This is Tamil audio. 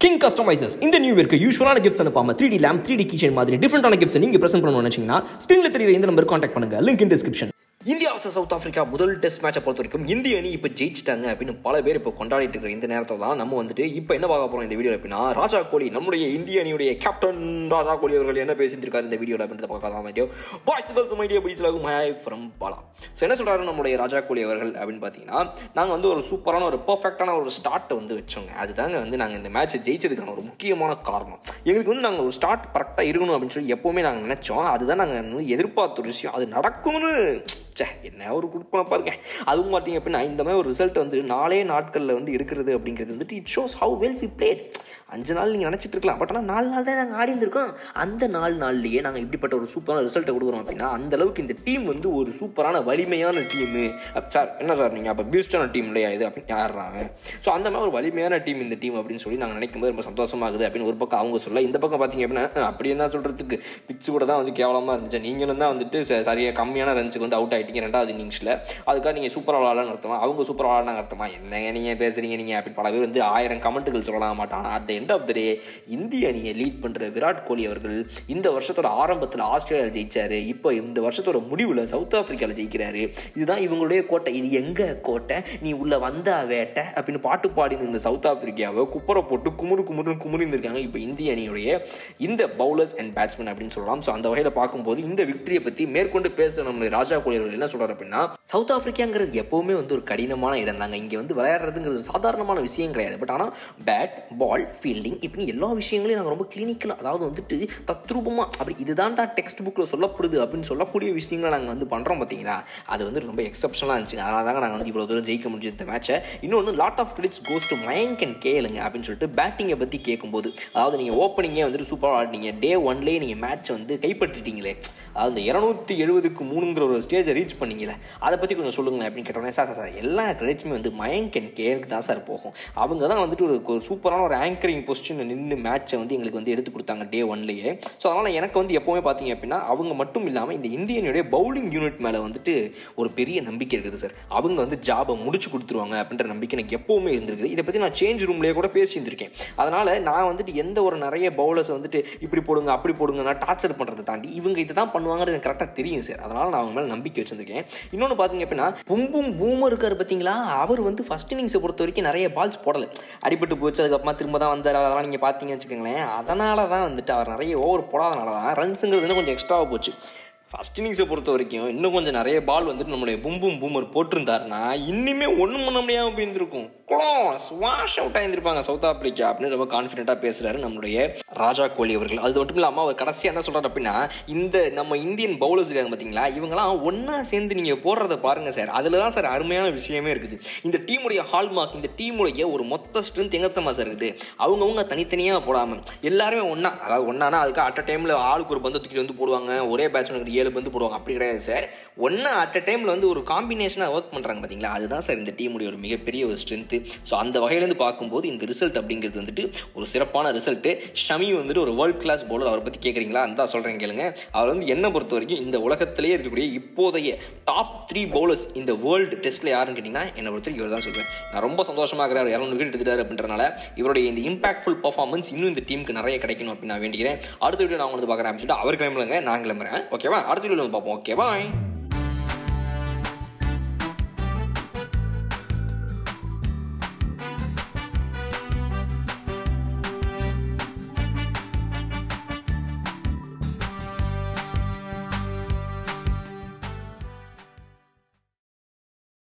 கிங் கஸ்டமைசஸ் இந்த நியூ இயர்க்கு யூஸ்வலான கிஃப்ட்ஸ் அனுப்பாம three D lamp three D kitchen மாதிரி டிஃப்ரெண்டான கிஃப்ட்ஸ் நீங்க பிரசன்ட் பண்ணணும்னு நினைச்சீங்கன்னா ஸ்க்ரீன்ல தெரியுற இந்த நம்பர் கான்டாக்ட் பண்ணுங்க link in description India versus South Africa முதல் டெஸ்ட் மேட்சை பொறுத்த வரைக்கும் இந்திய அணி இப்போ ஜெயிச்சிட்டாங்க அப்படின்னு பல பேர் இப்போ கொண்டாடிட்டு இருக்கிற இந்த நேரத்தில் தான் நம்ம வந்துட்டு இப்போ என்ன பார்க்க போறோம் இந்த வீடியோ அப்படின்னா ராஜா கோலி நம்முடைய இந்திய அணியுடைய கேப்டன் ராஜா கோலி அவர்கள் என்ன பேசிட்டு இருக்காரு இந்த வீடியோவில் அப்படின்றத பார்க்கலாம் வீடியோ பாய்ஸ் கேர்ள்ஸ் மைடியா பிடிச்சலாகும் ஹை ஃப்ரம் பாலா ஸோ என்ன சொல்றாரு நம்முடைய ராஜா கோலி அவர்கள் அப்படின்னு பார்த்தீங்கன்னா நாங்கள் வந்து ஒரு சூப்பரான ஒரு பர்ஃபெக்டான ஒரு ஸ்டார்ட்டை வந்து வச்சோங்க அதுதாங்க வந்து நாங்கள் இந்த மேட்ச்சை ஜெயிச்சதுக்கான ஒரு முக்கியமான காரணம் எங்களுக்கு வந்து நாங்கள் ஒரு ஸ்டார்ட் கரெக்டாக இருக்கணும் அப்படின்னு சொல்லி எப்போவுமே நாங்கள் நினச்சோம் அதுதான் நாங்கள் வந்து எதிர்பார்த்த ஒரு விஷயம் அது நடக்கும்னு ச்சே என்ன ஒரு குடுப்பனை பாருங்க அதுவும் பார்த்தீங்க அப்படின்னா இந்த மாதிரி ஒரு ரிசல்ட் வந்து நாலே நாட்களில் வந்து எடுக்கிறது அப்படிங்கிறது வந்துட்டு it shows how well we played அஞ்சு நாள் நீங்கள் நினச்சிட்டு இருக்கலாம் பட் ஆனால் நாலு நாள் தான் நாங்கள் ஆடி இருந்திருக்கோம் அந்த நாலு நாள்லேயே நாங்கள் இப்படிப்பட்ட ஒரு சூப்பரான ரிசல்ட்டை கொடுக்குறோம் அப்படின்னா அந்த அளவுக்கு இந்த டீம் வந்து ஒரு சூப்பரான வலிமையான டீமு சார் என்ன சார் நீங்கள் அப்போ பியூஸ்டான டீம் இல்லையா இது அப்படின்னு யாருறாங்க ஸோ அந்த மாதிரி ஒரு வலிமையான டீம் இந்த டீம் அப்படின்னு சொல்லி நாங்கள் நினைக்கும் போது ரொம்ப சந்தோஷமாகுது அப்படின்னு ஒரு பக்கம் அவங்க சொல்ல இந்த பக்கம் பார்த்தீங்க அப்படின்னா அஹ், அப்படி என்ன சொல்கிறதுக்கு பிச்சு கூட தான் வந்து கேவலமாக இருந்துச்சு நீங்களும் தான் வந்துட்டு ச- சரியா கம்மியான ரன்ஸுக்கு வந்து அவுட் ஆகிட்டீங்க ரெண்டாவது இன்னிங்ஸில் அதுக்காக நீங்கள் சூப்பர் விளாட்லான்னு அர்த்தமா அவங்க சூப்பர் விளாட்னாங்க அர்த்தமா என்னங்க நீங்கள் பேசுகிறீங்க நீங்கள் அப்படின்னு பல பேர் வந்து ஆயிரம் கமெண்ட்டுகள் சொல்லலாம் மாட்டாங்க at the end of the day இந்திய அணியை லீட் பண்ணுற விராட் கோலி அவர்கள் இந்த வருஷத்தோட ஆரம்பத்தில் ஆஸ்திரேலியாவில் ஜெயிச்சாரு இப்போ இந்த வருஷத்தோட முடிவில் சவுத் ஆப்பிரிக்காவில் ஜெயிக்கிறாரு இதுதான் இவங்களுடைய கோட்டை இது எங்க கோட்டை நீ உள்ள வந்தா வேட்டை அப்படின்னு பாட்டு பாடின இந்த சவுத் ஆப்பிரிக்காவை குப்பரை போட்டு குமுறு குமுறு குமுறிந்திருக்காங்க இப்போ இந்திய அணியுடைய இந்த பவுலர்ஸ் அண்ட் பேட்ஸ்மேன் அப்படின்னு சொல்லலாம் ஸோ அந்த வகையில் பார்க்கும்போது இந்த விக்டரியை பற்றி மேற்கொண்டு பேச நம்ம ராஜா கோலி அவர்கள் என்ன சொல்றாரு அப்படின்னா சவுத் ஆப்பிரிக்காங்கிறது எப்பவுமே வந்து ஒரு கடினமான இடம் தாங்க இங்கே வந்து விளையாடுறதுங்கிறது சாதாரணமான விஷயம் கிடையாது பட் ஆனால் பேட் பால் ஃபீல்டிங் இப்படி எல்லா விஷயங்களையும் நாங்கள் ரொம்ப கிளினிக்கலாக அதாவது வந்துட்டு தத்ரூபமாக அப்படி இதுதான்டா டெக்ஸ்ட் புக்கில் சொல்லப்படுது அப்படின்னு சொல்லக்கூடிய விஷயங்களை நாங்கள் வந்து பண்ணுறோம் பார்த்தீங்களா அது வந்து ரொம்ப எக்ஸப்ஷனாக இருந்துச்சு அதனால தாங்க நாங்கள் வந்து இவ்வளோ தூரம் ஜெயிக்க முடிஞ்சது இந்த மேட்சை இன்னொன்று lot of credits goes to Mayank and கேளுங்க அப்படின்னு சொல்லிட்டு பேட்டிங்கை பற்றி கேட்கும்போது அதாவது நீங்கள் ஓப்பனிங்கே வந்துட்டு சூப்பராக ஆடினீங்க டே ஒன்லேயே நீங்கள் மேட்ச்சை வந்து கைப்பற்றிட்டீங்களே அதாவது இந்த இரநூத்தி எழுபதுக்கு மூணுங்கிற ஒரு ஸ்டேஜை ரீச் பண்ணீங்களே அதை பற்றி கொஞ்சம் சொல்லுங்களேன் அப்படின்னு கேட்டோன்னே சார் சார் சார் எல்லா கிரெடிட்ஸுமே வந்து மயங்க் அண்ட் கேருக்கு தான் சார் போகும் அவங்க தான் வந்துட்டு ஒரு ஒரு சூப்பரான ஒரு ஆங்கரிங் பொசிஷனில் நின்று மேட்ச்சை வந்து எங்களுக்கு வந்து எடுத்து கொடுத்தாங்க டே ஒன்லேயே ஸோ அதனால் எனக்கு வந்து எப்போவுமே பார்த்தீங்க அப்படின்னா அவங்க மட்டும் இல்லாமல் இந்த இந்தியனுடைய பவுலிங் யூனிட் மேலே வந்துட்டு ஒரு பெரிய நம்பிக்கை இருக்குது சார் அவங்க வந்து ஜாபை முடிச்சு கொடுத்துருவாங்க அப்படின்ற நம்பிக்கை எனக்கு எப்போவுமே இருந்திருக்குது இதை பற்றி நான் சேஞ்ச் ரூம்லேயே கூட பேசியிருந்திருக்கேன் அதனால் நான் வந்துட்டு எந்த ஒரு நிறைய பவுலர்ஸ் வந்துட்டு இப்படி போடுங்க அப்படி போடுங்க நான் டார்ச்சர் பண்ணுறதை தாண்டி இவங்க இதை தான் பண்ணுவாங்கிறது எனக்கு கரெக்டாக தெரியும் சார் அதனால் நான் அவங்க மேலே நம்பிக்கை வச்சிருக்கேன் இன்னொன்று பார்த்தீங்க அப்படின்னா பும்பும் பூமர் இருக்கார் பார்த்தீங்களா அவர் வந்து ஃபர்ஸ்ட் இன்னிங்ஸை பொறுத்த வரைக்கும் நிறைய பால்ஸ் போடலை அடிபட்டு போச்சு அதுக்கப்புறமா திரும்ப தான் வந்தார் அதெல்லாம் நீங்கள் பார்த்தீங்கன்னு வச்சுக்கோங்களேன் அதனால தான் வந்துட்டு அவர் நிறைய ஓவர் போடாதனால தான் ரன்ஸுங்கிறது இன்னும் கொஞ்சம் எக்ஸ்ட்ராவாக போச்சு ஃபர்ஸ்ட் இன்னிங்ஸை பொறுத்த வரைக்கும் இன்னும் கொஞ்சம் நிறைய பால் வந்துட்டு நம்மளுடைய பும்பும் பூமர் போட்டிருந்தாருன்னா இன்னுமே ஒன்றும் பண்ண முடியாமல் போயிருந்திருக்கும் குளோஸ் வாஷ் அவுட் ஆயிருந்திருப்பாங்க சவுத் ஆப்பிரிக்கா அப்படின்னு ரொம்ப கான்ஃபிடென்ட்டாக பேசுகிறாரு நம்மளுடைய ராஜா கோலி அவர்கள் அது மட்டும் இல்லாமல் அவர் கடைசியாக என்ன சொல்கிறார் அப்படின்னா இந்த நம்ம இந்தியன் பவுலர்ஸ் இருக்காங்க பார்த்தீங்களா இவங்களாம் ஒன்றா சேர்ந்து நீங்கள் போடுறத பாருங்கள் சார் அதில் தான் சார் அருமையான விஷயமே இருக்குது இந்த டீமுடைய ஹால்மார்க் இந்த டீமுடைய ஒரு மொத்த ஸ்ட்ரென்த் எங்கத்தமா சார் இருக்குது அவங்கவுங்க தனித்தனியாக போடாமல் எல்லாருமே ஒன்றா அதாவது ஒன்றானா அதுக்கு அட் அ டைமில் ஆளுக்கு ஒரு பந்து தூக்கிட்டு வந்து போடுவாங்க ஒரே பேட்ஸ்மேனுக்கு ஏழு பந்து போடுவாங்க அப்படி கிடையாது சார் ஒன்றா அட் அ டைமில் வந்து ஒரு காம்பினேஷனாக ஒர்க் பண்ணுறாங்க பார்த்தீங்களா அதுதான் சார் இந்த டீமுடைய ஒரு மிகப்பெரிய ஒரு ஸ்ட்ரென்த்து ஸோ அந்த வகையிலேருந்து பார்க்கும்போது இந்த ரிசல்ட் அப்படிங்கிறது வந்துட்டு ஒரு சிறப்பான ரிசல்ட்டு ஷமி வந்துட்டு ஒரு வேர்ல்ட் கிளாஸ் பவுலர் அவரை பற்றி கேட்குறீங்களா அந்த சொல்கிறேன் கேளுங்க அவர் வந்து என்ன பொறுத்த வரைக்கும் இந்த உலகத்திலேயே இருக்கக்கூடிய இப்போதைய டாப் த்ரீ பவுலர்ஸ் இந்த வேர்ல்டு டெஸ்ட்டில் யாருன்னு கேட்டிங்கன்னா என்னை பொறுத்த வரைக்கும் இவர் தான் சொல்வேன் நான் ரொம்ப சந்தோஷமாக இருக்கிறார் இரநூறு விக்கெட் எடுத்துட்டாரு அப்படின்றனால இவருடைய இந்த இம்பாக்ட்ஃபுல் பர்ஃபார்மன்ஸ் இன்னும் இந்த டீமுக்கு நிறைய கிடைக்கணும் அப்படின்னு நான் வேண்டிக்கிறேன் அடுத்த வீடியோ நான் வந்து பார்க்குறேன் அப்படின்னு சொல்லிட்டு அவர் கிளம்புலங்க நான் கிளம்புறேன் ஓகேவா அடுத்த வீடியோ வந்து பார்ப்போம் ஓகேவா